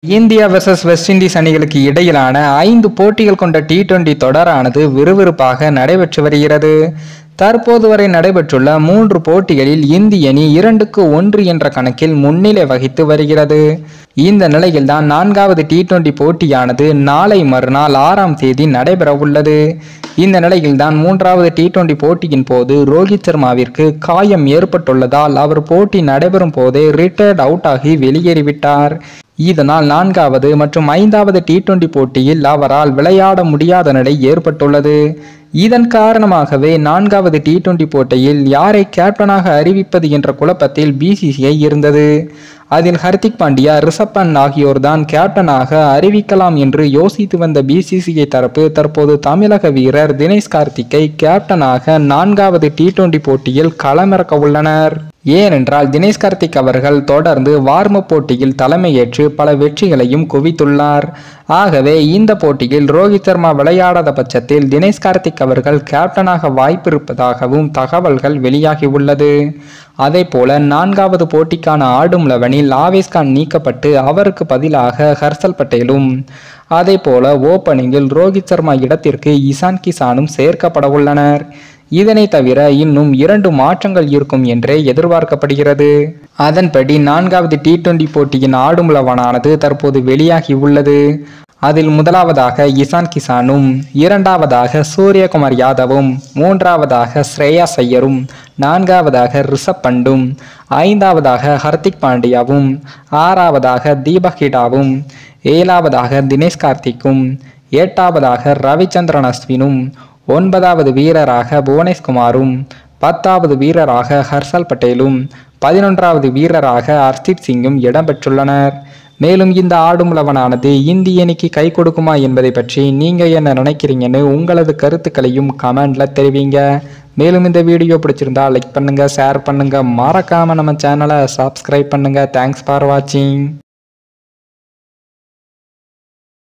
India versus west Indies அணிகளுக்கு இடையிலான ஐந்து போட்டிகள் கொண்ட டி டுவெண்டி தொடரானது விறுவிறுப்பாக நடைபெற்று வருகிறது தற்போது வரை நடைபெற்றுள்ள மூன்று போட்டிகளில் இந்திய அணி இரண்டுக்கு ஒன்று என்ற கணக்கில் முன்னிலை வகித்து வருகிறது இந்த நிலையில்தான் நான்காவது டி டுவெண்டி போட்டியானது நாளை மறுநாள் ஆறாம் தேதி நடைபெற உள்ளது இந்த நிலையில்தான் மூன்றாவது டி டுவெண்டி போட்டியின் போது ரோஹித் சர்மாவிற்கு காயம் ஏற்பட்டுள்ளதால் அவர் போட்டி நடைபெறும் போதே ரிட்டையர்ட் அவுட் ஆகி வெளியேறிவிட்டார் இதனால் நான்காவது மற்றும் ஐந்தாவது டி டுவெண்டி போட்டியில் அவரால் விளையாட முடியாத நிலை ஏற்பட்டுள்ளது இதன் காரணமாகவே நான்காவது டி டுவெண்டி போட்டியில் யாரை கேப்டனாக அறிவிப்பது என்ற குழப்பத்தில் பிசிசிஐ இருந்தது அதில் ஹர்திக் பாண்டியா ரிஷப் பண்ட் ஆகியோர்தான் கேப்டனாக அறிவிக்கலாம் என்று யோசித்து வந்த பிசிசிஐ தரப்பு தற்போது தமிழக வீரர் தினேஷ் கார்த்திக்கை கேப்டனாக நான்காவது டி டுவெண்டி போட்டியில் களமிறக்க உள்ளனர் ஏனென்றால் தினேஷ் கார்த்திக் அவர்கள் தொடர்ந்து வார்ம போட்டியில் தலைமையேற்று பல வெற்றிகளையும் குவித்துள்ளார் ஆகவே இந்த போட்டியில் ரோஹித் சர்மா விளையாடாத பட்சத்தில் தினேஷ் கார்த்திக் அவர்கள் கேப்டனாக வாய்ப்பிருப்பதாகவும் தகவல்கள் வெளியாகியுள்ளது அதே போல நான்காவது போட்டிக்கான ஆடும் லெவனில் ஆவேஸ்கான் நீக்கப்பட்டு அவருக்கு பதிலாக ஹர்ஷல் பட்டேலும் அதே போல ஓப்பனிங்கில் ரோஹித் சர்மா இடத்திற்கு இசான் கிசானும் சேர்க்கப்பட உள்ளனர் இதனை தவிர இன்னும் இரண்டு மாற்றங்கள் இருக்கும் என்றே எதிர்பார்க்கப்படுகிறது அதன்படி நான்காவது டி டுவெண்டி போட்டியின் ஆடும் லெவனானது தற்போது வெளியாகி உள்ளது அதில் முதலாவதாக இசான் கிசானும் இரண்டாவதாக சூரியகுமார் யாதவும் மூன்றாவதாக ஸ்ரேயா ஐயரும் நான்காவதாக ரிஷப் பண்டும் ஐந்தாவதாக ஹர்திக் பாண்டியாவும் ஆறாவதாக தீபக் ஹிடாவும் ஏழாவதாக தினேஷ் கார்த்திக்கும் எட்டாவதாக ரவிச்சந்திரன் அஸ்வினும் ஒன்பதாவது வீரராக புவனேஷ்குமாரும் பத்தாவது வீரராக ஹர்ஷல் பட்டேலும் பதினொன்றாவது வீரராக ஹர்ஷித் சிங்கும் இடம்பெற்றுள்ளனர் மேலும் இந்த ஆடும் லெவனானது இந்திய அணிக்கு கை கொடுக்குமா என்பதை பற்றி நீங்க என்ன நினைக்கிறீங்கன்னு உங்களது கருத்துக்களையும் கமெண்ட்ல தெரிவிங்க மேலும் இந்த வீடியோ பிடிச்சிருந்தா லைக் பண்ணுங்க ஷேர் பண்ணுங்க மறக்காம நம்ம சேனலை சப்ஸ்கிரைப் பண்ணுங்க தேங்க்ஸ் ஃபார் வாட்சிங்